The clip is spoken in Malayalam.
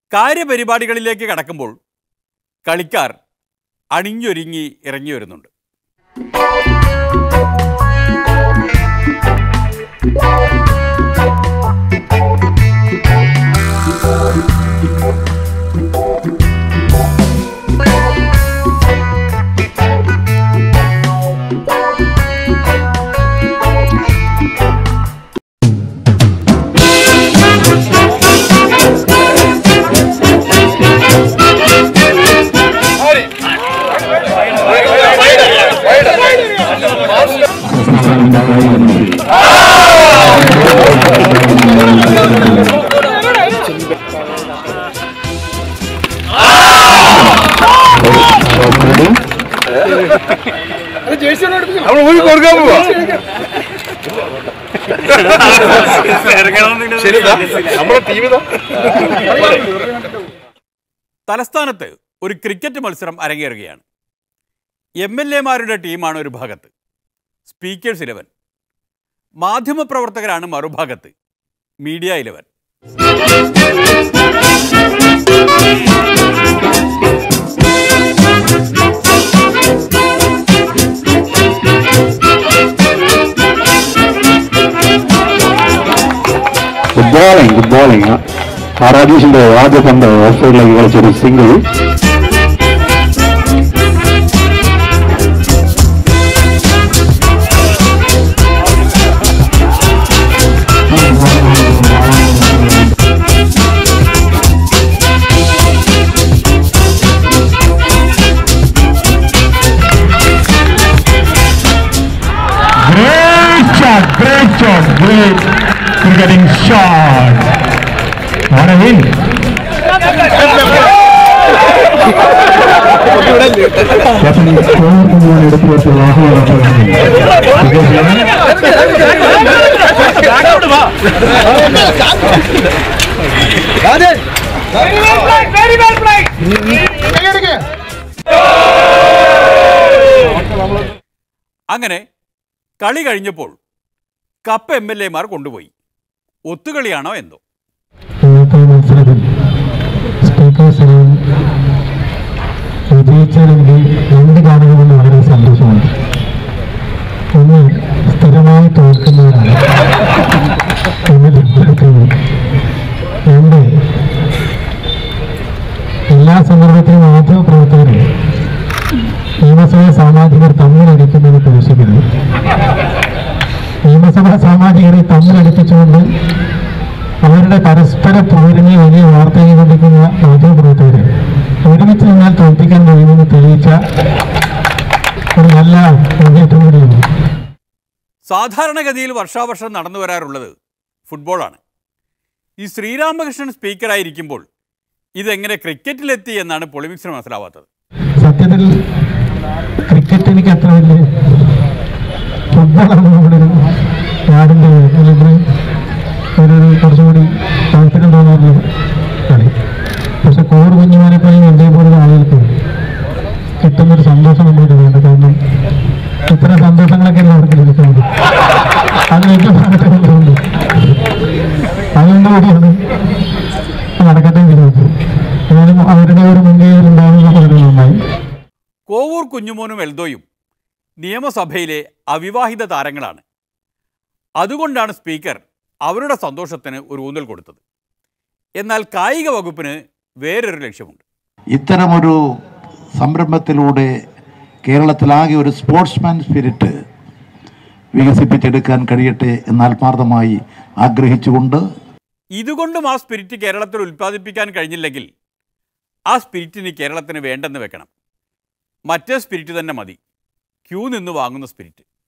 കാര്യപരിപാടികളിലേക്ക് കടക്കുമ്പോൾ കളിക്കാർ അണിഞ്ഞൊരുങ്ങി ഇറങ്ങി വരുന്നുണ്ട് നമ്മൾ ഊരി കൊടുക്കാൻ പോവാ ശരി നമ്മളെ ടീം ഇതാ തലസ്ഥാനത്ത് ഒരു ക്രിക്കറ്റ് മത്സരം അരങ്ങേറുകയാണ് എം എൽ എമാരുടെ ടീമാണ് ഒരു ഭാഗത്ത് സ്പീക്കേഴ്സ് ഇലവൻ മാധ്യമപ്രവർത്തകരാണ് മറുഭാഗത്ത് media eleven good bowling good bowling രാജേഷിന്റെ ആദ്യ പന്ത് ഓഫ് സൈഡിലേക്ക് കളിച്ചൊരു single Great shot, great shot, great cricketing shot. What a win. Captain പൂർണ്ണമായി എടുത്തുവെച്ച ആഹ്വാനം അങ്ങനെ കളി കഴിഞ്ഞപ്പോൾ കപ്പ് എം എൽ എമാർ കൊണ്ടുപോയി ഒത്തുകളിയാണോ എന്തോ ഇന്നത്തെ മത്സരത്തിൽ സ്പീക്കേഴ്സ് വിജയിച്ചതിൽ രണ്ട് കാണുന്നത് വളരെ സന്തോഷമുണ്ട് ഒന്ന് സ്ഥിരമായി തോൽക്കുന്നവരാണ് എന്ന് തിരിച്ചെടുക്കുന്നു രണ്ട് എല്ലാ സന്ദർഭത്തിലും മാധ്യമപ്രവർത്തകരും നിയമസഭാ സാമാജികർ തമ്മിലടിക്കുന്നത് പ്രതീക്ഷിക്കരുത് നിയമസഭാ സാമാജികരെ തമ്മിലടിപ്പിച്ചുകൊണ്ട് അവരുടെ പരസ്പര പോരിനെ വലിയ വാർത്തയായി കൊണ്ടിരിക്കുന്ന മാധ്യമപ്രവർത്തകരെ ഒരുമിച്ച് നിന്നാൽ തോൽപ്പിക്കാൻ കഴിയുമെന്ന് തെളിയിച്ച ഒരു നല്ല മുന്നേറ്റം കൂടിയാണ് സാധാരണഗതിയിൽ വർഷാവർഷം നടന്നു വരാറുള്ളത് ഫുട്ബോളാണ് ഈ ശ്രീരാമകൃഷ്ണൻ സ്പീക്കറായിരിക്കുമ്പോൾ ഇതെങ്ങനെ ക്രിക്കറ്റിലെത്തി എന്നാണ് പൊളിമിക്സിന് മനസ്സിലാവാത്തത് സത്യത്തിൽ ക്രിക്കറ്റ് എനിക്ക് അത്ര വലിയ ഫുട്ബോളാണ് നമ്മുടെ ഒരു നാടിൻ്റെ അല്ലെങ്കിൽ ഒരു ഒരു കുറച്ചുകൂടി താല്പര്യം തോന്നുന്ന കളി പക്ഷെ കോർ കുഞ്ഞുമാനെ പോലെ ഇതേപോലുള്ള ആളുകൾക്ക് കിട്ടുന്നൊരു സന്തോഷം നമ്മൾക്ക് വേണ്ട കാരണം ഇത്തരം സന്തോഷങ്ങളൊക്കെ അവർക്ക് ലഭിക്കുന്നത് അത് ഏറ്റവും ഭാഗത്തുണ്ട് അതുകൊണ്ടുകൂടിയാണ് നടക്കട്ടെ വിരോധം ഞാനും അവരുടെ ഒരു മുൻകൈയിൽ ഉണ്ടാകുന്ന വളരെ നന്നായി കോവൂർ കുഞ്ഞുമോനും എൽദോയും നിയമസഭയിലെ അവിവാഹിത താരങ്ങളാണ് അതുകൊണ്ടാണ് സ്പീക്കർ അവരുടെ സന്തോഷത്തിന് ഒരു ഊന്നൽ കൊടുത്തത് എന്നാൽ കായിക വകുപ്പിന് വേറൊരു ലക്ഷ്യമുണ്ട് ഇത്തരമൊരു സംരംഭത്തിലൂടെ കേരളത്തിലാകെ ഒരു സ്പോർട്സ്മാൻ സ്പിരിറ്റ് വികസിപ്പിച്ചെടുക്കാൻ കഴിയട്ടെ എന്ന് ആത്മാർത്ഥമായി ആഗ്രഹിച്ചുകൊണ്ട് ഇതുകൊണ്ടും ആ സ്പിരിറ്റ് കേരളത്തിൽ ഉൽപ്പാദിപ്പിക്കാൻ കഴിഞ്ഞില്ലെങ്കിൽ ആ സ്പിരിറ്റിന് കേരളത്തിന് വേണ്ടെന്ന് വെക്കണം മറ്റേ സ്പിരിറ്റ് തന്നെ മതി ക്യൂ നിന്ന് വാങ്ങുന്ന സ്പിരിറ്റ്